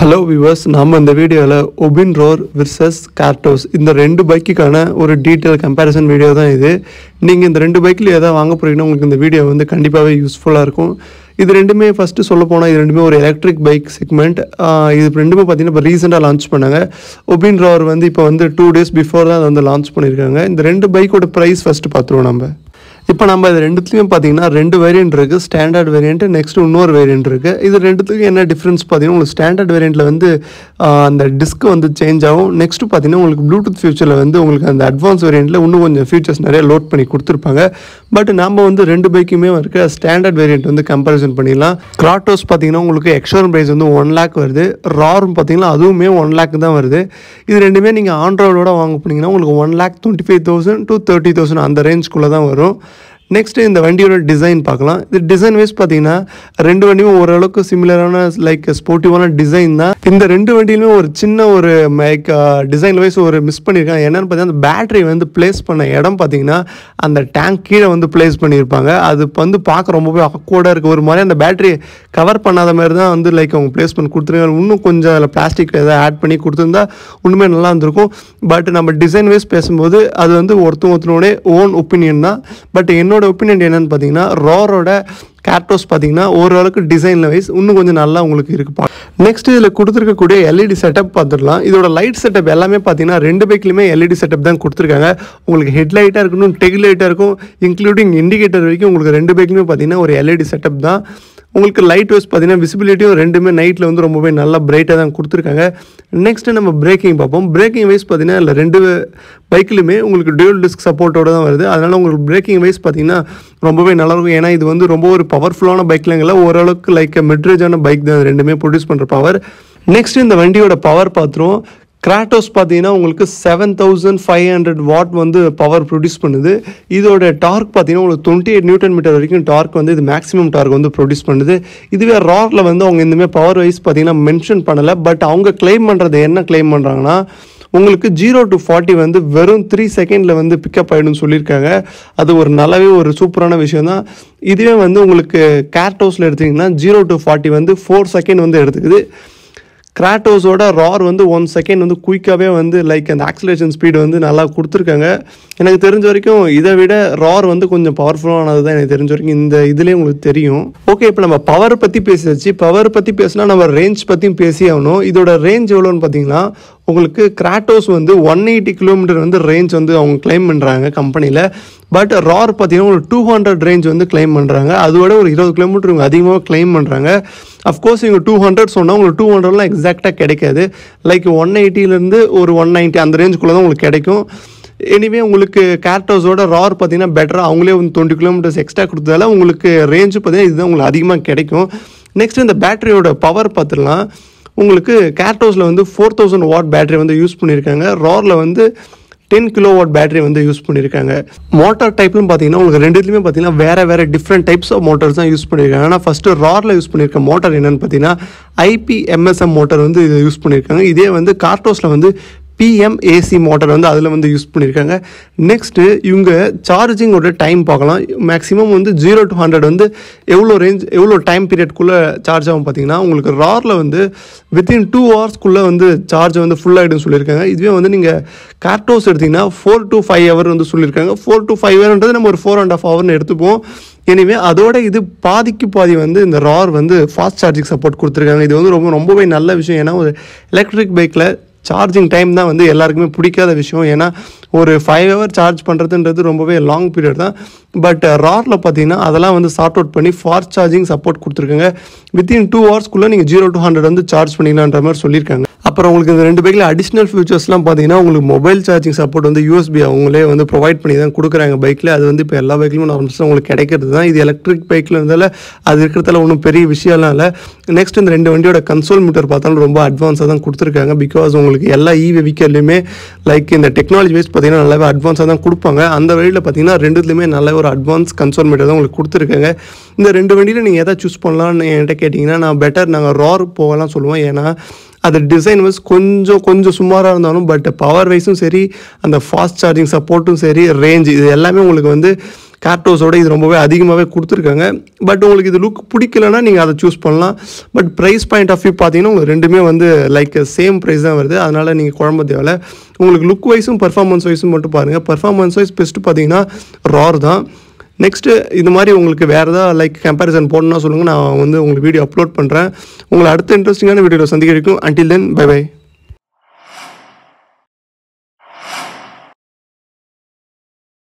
hello viewers நம்ம இந்த வீடியோவில் ஒபின் ரோர் விர்சஸ் கார்டோஸ் இந்த ரெண்டு பைக்குக்கான ஒரு டீட்டெயில் கம்பேரிசன் வீடியோ தான் இது நீங்கள் இந்த ரெண்டு பைக்கில் எதாவது வாங்க போகிறீங்கன்னா உங்களுக்கு இந்த வீடியோ வந்து கண்டிப்பாகவே யூஸ்ஃபுல்லாக இருக்கும் இது ரெண்டுமே ஃபஸ்ட்டு சொல்ல போனால் இது ரெண்டுமே ஒரு எலக்ட்ரிக் பைக் செக்மெண்ட் இது ரெண்டுமே பார்த்தீங்கன்னா இப்போ ரீசெண்டாக லான்ச் பண்ணாங்க ஒபின் ரோர் வந்து இப்போ வந்து டூ டேஸ் பிஃபோர் தான் அதை வந்து லான்ச் பண்ணியிருக்காங்க இந்த ரெண்டு பைக்கோட ப்ரைஸ் ஃபஸ்ட்டு பார்த்துருவோம் நம்ம இப்போ நம்ம இது ரெண்டுத்துலையும் பார்த்தீங்கன்னா ரெண்டு வேரியன்ட் இருக்குது ஸ்டாண்டர்ட் வேரியன்ட் நெக்ஸ்ட் இன்னொரு வேரியன்ட் இருக்குது இது ரெண்டுத்துக்கும் என்ன டிஃப்ரென்ஸ் பார்த்தீங்கன்னா உங்களுக்கு ஸ்டாண்டர்ட் வேரியண்ட்டில் வந்து ஆஹ், அந்த டிஸ்க் வந்து சேஞ்ச் ஆகும் நெக்ஸ்ட் பார்த்தீங்கன்னா உங்களுக்கு ப்ளூடூத் ஃபியூச்சரில் வந்து உங்களுக்கு அந்த அட்வான்ஸ் வேரியண்ட்டில் இன்னும் கொஞ்சம் ஃபீச்சர்ஸ் நிறைய லோட் பண்ணி கொடுத்துருப்பாங்க பட் நம்ம வந்து ரெண்டு பைக்குமே இருக்க ஸ்டாண்டர்ட் வேரியன்ட் வந்து கம்பேரிசன் பண்ணிடலாம் கிராட்டோஸ் பார்த்தீங்கன்னா உங்களுக்கு எக்ஸ்டர்ன் ப்ரைஸ் வந்து ஒன் லேக் வருது ராரும் பார்த்தீங்கன்னா அதுவுமே ஒன் லேக் தான் வருது இது ரெண்டுமே நீங்கள் ஆண்ட்ராய்டோட வாங்க போனீங்கன்னா உங்களுக்கு one lakh twenty five thousand to thirty thousand அந்த ரேஞ்சுக்குள்ளே தான் வரும் நெக்ஸ்ட் இந்த வண்டியோட டிசைன் பார்க்கலாம் இது டிசைன் வைஸ் பார்த்தீங்கன்னா ரெண்டு வண்டியும் ஓரளவுக்கு சிமிலரான லைக் ஸ்போர்ட்டிவான டிசைன் தான் இந்த ரெண்டு வண்டியிலுமே ஒரு சின்ன ஒரு லைக் டிசைன் வைஸ் ஒரு மிஸ் பண்ணியிருக்காங்க என்னன்னு பார்த்தீங்கன்னா அந்த பேட்டரி வந்து பிளேஸ் பண்ண இடம் பார்த்தீங்கன்னா அந்த டேங்க் கீழே வந்து பிளேஸ் பண்ணியிருப்பாங்க அது வந்து பார்க்க ரொம்பவே அக்வர்டாக இருக்குது ஒரு மாதிரி அந்த பேட்டரி கவர் பண்ணாத மாதிரி தான் வந்து லைக் அவங்க பிளேஸ் பண்ணி கொடுத்துருக்காங்க இன்னும் கொஞ்சம் அதில் பிளாஸ்டிக் எதாவது ஆட் பண்ணி கொடுத்துருந்தா இன்னுமே நல்லா இருந்திருக்கும் பட் நம்ம டிசைன் வைஸ் பேசும்போது அது வந்து ஒருத்தன் ஒருத்தனோட ஓன் ஒப்பீனியன் தான் பட் என்னோட ஒப்பீனியன் என்னன்னு பார்த்தீங்கன்னா ரோரோட கேரக்டர்ஸ் பார்த்தீங்கன்னா ஓரளவுக்கு டிசைன் வைஸ் இன்னும் கொஞ்சம் நல்லா உங்களுக்கு இருக்கு நெக்ஸ்ட் இதில் கொடுத்துருக்கக்கூடிய எல்இடி செட்டப் பார்த்துடலாம் இதோட லைட் செட்டப் எல்லாமே பார்த்தீங்கன்னா ரெண்டு பைக்லையுமே எல்இடி செட்டப் தான் கொடுத்துருக்காங்க உங்களுக்கு ஹெட் லைட்டாக இருக்கணும் டெக் லைட்டாக இருக்கும் இன்க்ளூடிங் இண்டிகேட்டர் வரைக்கும் உங்களுக்கு ரெண்டு பைக்லையுமே பார்த்தீங்கன்னா ஒரு எல்இடி செட்டப் தான் உங்களுக்கு லைட் வைஸ் பார்த்தீங்கன்னா விசிபிலிட்டியும் ரெண்டுமே நைட்டில் வந்து ரொம்பவே நல்லா பிரைட்டாக தான் கொடுத்துருக்காங்க நெக்ஸ்ட்டு நம்ம பிரேக்கிங் பார்ப்போம் பிரேக்கிங் வைஸ் பார்த்தீங்கன்னா இல்லை ரெண்டு பைக்லையுமே உங்களுக்கு டியூல் டிஸ்க் சப்போர்ட்டோட தான் வருது அதனால் உங்களுக்கு பிரேக்கிங் வைஸ் பார்த்தீங்கன்னா ரொம்பவே நல்லாயிருக்கும் ஏன்னா இது வந்து ரொம்ப ஒரு பவர்ஃபுல்லான பைக்லங்கள ஓரளவுக்கு லைக் மிட்ரேஜான பைக் தான் இது ரெண்டுமே ப்ரொடியூஸ் பண்ணுற பவர் நெக்ஸ்ட் இந்த வண்டியோட பவர் பார்த்துருவோம் கிராட்டோஸ் பார்த்தீங்கன்னா உங்களுக்கு seven thousand five hundred watt வந்து பவர் ப்ரொடியூஸ் பண்ணுது இதோட டார்க் பார்த்தீங்கன்னா உங்களுக்கு டுவெண்ட்டி எயிட் நியூட்டன் மீட்டர் வரைக்கும் டார்க் வந்து இது மேக்ஸிமம் டார்க் வந்து ப்ரொடியூஸ் பண்ணுது இதுவே ராரில் வந்து அவங்க இந்தமாதிரி பவர் வைஸ் பார்த்தீங்கன்னா மென்ஷன் பண்ணலை பட் அவங்க கிளைம் பண்ணுறது என்ன கிளைம் பண்ணுறாங்கன்னா உங்களுக்கு ஜீரோ டு ஃபார்ட்டி வந்து வெறும் த்ரீ செகண்டில் வந்து பிக்கப் ஆகிடும்னு சொல்லியிருக்காங்க அது ஒரு நல்லாவே ஒரு சூப்பரான விஷயம் தான் இதுவே வந்து உங்களுக்கு கேர்டோஸில் எடுத்தீங்கன்னா ஜீரோ டு ஃபார்ட்டி வந்து ஃபோர் செகண்ட் வந்து எடுத்துக்குது கிராட்டோஸோட ரார் வந்து ஒன் செகண்ட் வந்து குயிக்காகவே வந்து லைக் அந்த ஆக்சிலேஷன் ஸ்பீடு வந்து நல்லா கொடுத்துருக்காங்க எனக்கு தெரிஞ்ச வரைக்கும் இதை விட ரார் வந்து கொஞ்சம் பவர்ஃபுல்லானது தான் எனக்கு தெரிஞ்ச வரைக்கும் இந்த இதுலேயே உங்களுக்கு தெரியும் ஓகே இப்போ நம்ம பவர் பற்றி பேசியாச்சு பவர் பற்றி பேசினா நம்ம ரேஞ்ச் பற்றியும் பேசி ஆகணும் இதோட ரேஞ்ச் எவ்வளோன்னு பார்த்தீங்கன்னா உங்களுக்கு கிராட்டோஸ் வந்து ஒன் எயிட்டி கிலோமீட்டர் வந்து ரேஞ்ச் வந்து அவங்க கிளைம் பண்ணுறாங்க கம்பெனியில் பட் ரார் பார்த்தீங்கன்னா ஒரு டூ ஹண்ட்ரட் ரேஞ்ச் வந்து கிளைம் பண்ணுறாங்க அதோட ஒரு இருபது கிலோமீட்டர் இவங்க அதிகமாக கிளைம் பண்ணுறாங்க அஃப்கோர்ஸ் இவங்க டூ ஹண்ட்ரட் சொன்னால் உங்களுக்கு டூ ஹண்ட்ரட்லாம் எக்ஸாக்டாக கிடைக்காது லைக் ஒன் எயிட்டிலேருந்து ஒரு ஒன் நைன்ட்டி அந்த ரேஞ்சுக்குள்ளே தான் உங்களுக்கு கிடைக்கும் எனிவே உங்களுக்கு கேரக்டர்ஸோட ரார் பார்த்தீங்கன்னா பெட்டராக அவங்களே வந்து டுவெண்ட்டி கிலோமீட்டர்ஸ் எக்ஸ்ட்ரா கொடுத்ததால உங்களுக்கு ரேஞ்சு பார்த்தீங்கன்னா இதுதான் உங்களுக்கு அதிகமாக கிடைக்கும் நெக்ஸ்ட் இந்த பேட்டரியோட பவர் பார்த்துடலாம் உங்களுக்கு கேரக்டர்ஸில் வந்து ஃபோர் தௌசண்ட் வாட் பேட்டரி வந்து யூஸ் பண்ணியிருக்காங்க ராரில் வந்து டென் கிலோ வாட் பேட்டரி வந்து யூஸ் பண்ணியிருக்காங்க மோட்டார் டைப்லும் பார்த்தீங்கன்னா உங்களுக்கு ரெண்டுத்துலையுமே பார்த்தீங்கன்னா வேறு வேறு டிஃப்ரெண்ட் டைப்ஸ் ஆஃப் மோட்டார்ஸ் தான் யூஸ் பண்ணியிருக்காங்க ஆனால் ஃபஸ்ட்டு ராரில் யூஸ் பண்ணியிருக்க மோட்டார் என்னன்னு பார்த்தீங்கன்னா ஐபிஎம்எஸ்எம் மோட்டார் வந்து இதை யூஸ் பண்ணியிருக்காங்க இதே வந்து கார்டோஸில் வந்து பிஎம்ஏசி மோட்டார் வந்து அதில் வந்து யூஸ் பண்ணியிருக்காங்க நெக்ஸ்ட்டு இவங்க சார்ஜிங்கோட டைம் பார்க்கலாம் மேக்ஸிமம் வந்து ஜீரோ டு ஹண்ட்ரட் வந்து எவ்வளோ ரேஞ்ச் எவ்வளோ டைம் பீரியட்குள்ளே சார்ஜ் ஆகும் பார்த்தீங்கன்னா உங்களுக்கு ராரில் வந்து வித்தின் டூ ஹவர்ஸ்க்குள்ளே வந்து சார்ஜ் வந்து ஃபுல் ஆகிடும்னு சொல்லியிருக்காங்க இதுவே வந்து நீங்கள் கார்டோஸ் எடுத்திங்கன்னா ஃபோர் டு ஃபைவ் ஹவர் வந்து சொல்லியிருக்காங்க ஃபோர் டு ஃபைவ் ஹவர்ன்றது நம்ம ஒரு ஃபோர் அண்ட் ஆஃப் ஹவர்னு எடுத்துப்போம் எனிவே அதோட இது பாதிக்கு பாதி வந்து இந்த ரார் வந்து ஃபாஸ்ட் சார்ஜிங் சப்போர்ட் கொடுத்துருக்காங்க இது வந்து ரொம்ப ரொம்பவே நல்ல விஷயம் ஏன்னா ஒரு எலக்ட்ரிக் பைக்கில் சார்ஜிங் டைம் தான் வந்து எல்லாருக்குமே பிடிக்காத விஷயம் ஏன்னா ஒரு ஃபைவ் ஹவர் சார்ஜ் பண்ணுறதுன்றது ரொம்பவே லாங் பீரியட் தான் பட் ராரில் பார்த்தீங்கன்னா அதெல்லாம் வந்து சார்ட் அவுட் பண்ணி ஃபாஸ்ட் சார்ஜிங் சப்போர்ட் கொடுத்துருக்காங்க வித்தின் டூ ஹவர்ஸ்க்குள்ளே நீங்கள் ஜீரோ டூ ஹண்ட்ரட் வந்து சார்ஜ் பண்ணிக்கலான்ற மாதிரி சொல்லியிருக்காங்க அப்புறம் உங்களுக்கு இந்த ரெண்டு பைக்கில் அடிஷ்னல் ஃபியூச்சர்ஸ்லாம் பார்த்தீங்கன்னா உங்களுக்கு மொபைல் சார்ஜிங் சப்போர்ட் வந்து யூஎஸ்பி அவங்களே வந்து ப்ரொவைட் பண்ணி தான் கொடுக்குறாங்க பைக்கில் அது வந்து இப்போ எல்லா பைக்லையும் நார்மல்ஸாக உங்களுக்கு கிடைக்கிறது தான் இது எலக்ட்ரிக் பைக்கில் இருந்தால அது இருக்கிறதால ஒன்றும் பெரிய விஷயம்லாம் இல்லை நெக்ஸ்ட் இந்த ரெண்டு வண்டியோட கன்சோல் மீட்டர் பார்த்தாலும் ரொம்ப அட்வான்ஸாக தான் கொடுத்துருக்காங்க பிகாஸ் உங்களுக்கு எல்லா இ வெஹிக்கல்லையுமே லைக் இந்த டெக்னாலஜி வைஸ் பார்த்தீங்கன்னா நல்லாவே அட்வான்ஸாக தான் கொடுப்பாங்க அந்த வழியில் பார்த்தீங்கன்னா ரெண்டுத்துலையுமே நல்ல ஒரு அட்வான்ஸ் கன்சோல் மீட்டர் தான் உங்களுக்கு கொடுத்துருக்காங்க இந்த ரெண்டு வண்டியில் நீங்கள் எதை சூஸ் பண்ணலாம்னு என்கிட்ட கேட்டிங்கன்னா நான் பெட்டர் நாங்கள் ரார் போகலாம் சொல்லுவோம் ஏன்னா அது டிசைன் வைஸ் கொஞ்சம் கொஞ்சம் சுமாராக இருந்தாலும் பட் பவர் வைஸும் சரி அந்த ஃபாஸ்ட் சார்ஜிங் சப்போர்ட்டும் சரி ரேஞ்ச் இது எல்லாமே உங்களுக்கு வந்து கார்டோஸோட இது ரொம்பவே அதிகமாகவே கொடுத்துருக்காங்க பட் உங்களுக்கு இது லுக் பிடிக்கலனா நீங்கள் அதை சூஸ் பண்ணலாம் but price point of view பார்த்தீங்கன்னா உங்களுக்கு ரெண்டுமே வந்து லைக் சேம் ப்ரைஸ் தான் வருது அதனால் நீங்கள் குழம்ப தேவையில்ல உங்களுக்கு லுக் வைஸும் பர்ஃபார்மன்ஸ் வைஸும் மட்டும் பாருங்கள் பர்ஃபார்மன்ஸ் வைஸ் பெஸ்ட்டு பார்த்தீங்கன்னா ரார் தான் நெக்ஸ்ட்டு இது மாதிரி உங்களுக்கு வேறு ஏதாவது லைக் கம்பேரிசன் போடணும்னா சொல்லுங்கள் நான் வந்து உங்களுக்கு வீடியோ அப்லோட் பண்ணுறேன் உங்களை அடுத்த இன்ட்ரெஸ்டிங்கான வீடியோவில் சந்திக்க வரைக்கும் அன்டில் தென் பை பை